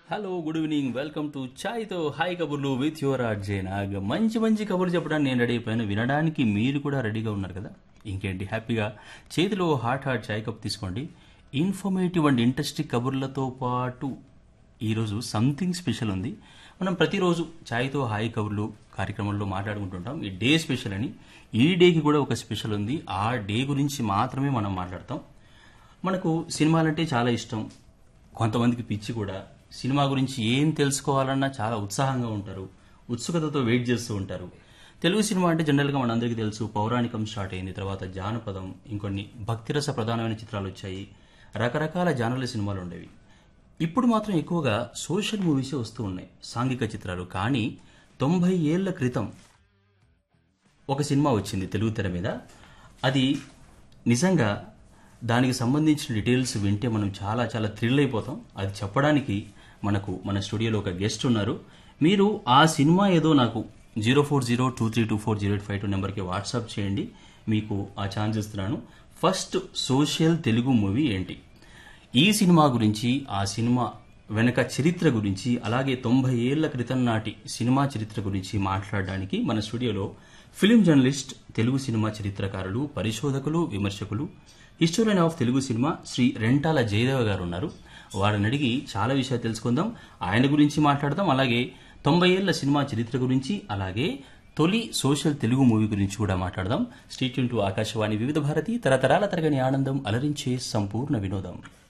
hello good evening welcome to ఛాయ్తో హాయ్ కబుర్లు విత్ యువర్ ఆర్ట్ నాగ్ మంచి మంచి కబుర్లు చెప్పడానికి నేను రెడీ అయిపోయాను వినడానికి మీరు కూడా రెడీగా ఉన్నారు కదా ఇంకేంటి హ్యాపీగా చేతిలో హాట్ హాట్ చాయ్ కప్ తీసుకోండి ఇన్ఫర్మేటివ్ అండ్ ఇంట్రెస్టింగ్ కబుర్లతో పాటు ఈరోజు సంథింగ్ స్పెషల్ ఉంది మనం ప్రతిరోజు ఛాయ్తో హాయ్ కబుర్లు కార్యక్రమంలో మాట్లాడుకుంటుంటాం ఈ డే స్పెషల్ అని ఈ డేకి కూడా ఒక స్పెషల్ ఉంది ఆ డే గురించి మాత్రమే మనం మాట్లాడతాం మనకు సినిమాలంటే చాలా ఇష్టం కొంతమందికి పిచ్చి కూడా సినిమా గురించి ఏం తెలుసుకోవాలన్నా చాలా ఉత్సాహంగా ఉంటారు ఉత్సుకతతో వెయిట్ చేస్తూ ఉంటారు తెలుగు సినిమా అంటే జనరల్గా మనందరికీ తెలుసు పౌరాణికం స్టార్ట్ అయింది తర్వాత జానపదం ఇంకొన్ని భక్తిరస ప్రధానమైన చిత్రాలు వచ్చాయి రకరకాల జానర్ల సినిమాలు ఉండేవి ఇప్పుడు మాత్రం ఎక్కువగా సోషల్ మూవీసే వస్తూ ఉన్నాయి సాంఘిక చిత్రాలు కానీ తొంభై ఏళ్ల క్రితం ఒక సినిమా వచ్చింది తెలుగు తెర మీద అది నిజంగా దానికి సంబంధించిన డీటెయిల్స్ వింటే మనం చాలా చాలా థ్రిల్ అయిపోతాం అది చెప్పడానికి మనకు మన స్టూడియోలో ఒక గెస్ట్ ఉన్నారు మీరు ఆ సినిమా ఏదో నాకు zero four zero two three two four zero eight five two నెంబర్కి వాట్సాప్ చేయండి మీకు ఆ ఛాన్స్ ఇస్తున్నాను ఫస్ట్ సోషల్ తెలుగు మూవీ ఏంటి ఈ సినిమా గురించి ఆ సినిమా వెనక చరిత్ర గురించి అలాగే తొంభై ఏళ్ల క్రితం నాటి సినిమా చరిత్ర గురించి మాట్లాడడానికి మన స్టూడియోలో ఫిలిం జర్నలిస్ట్ తెలుగు సినిమా చరిత్రకారులు పరిశోధకులు విమర్శకులు historian of Telugu cinema Shri Rentala Jayadeva గారు ఉన్నారు వారిని అడిగి చాలా విషయాలు తెలుసుకుందాం ఆయన గురించి మాట్లాడదాం అలాగే తొంభై ఏళ్ల సినిమా చరిత్ర గురించి అలాగే తొలి సోషల్ తెలుగు మూవీ గురించి కూడా మాట్లాడదాం స్టేట్ టు ఆకాశవాణి వివిధ భారతి తరతరాల తరగని ఆనందం అలరించే సంపూర్ణ వినోదం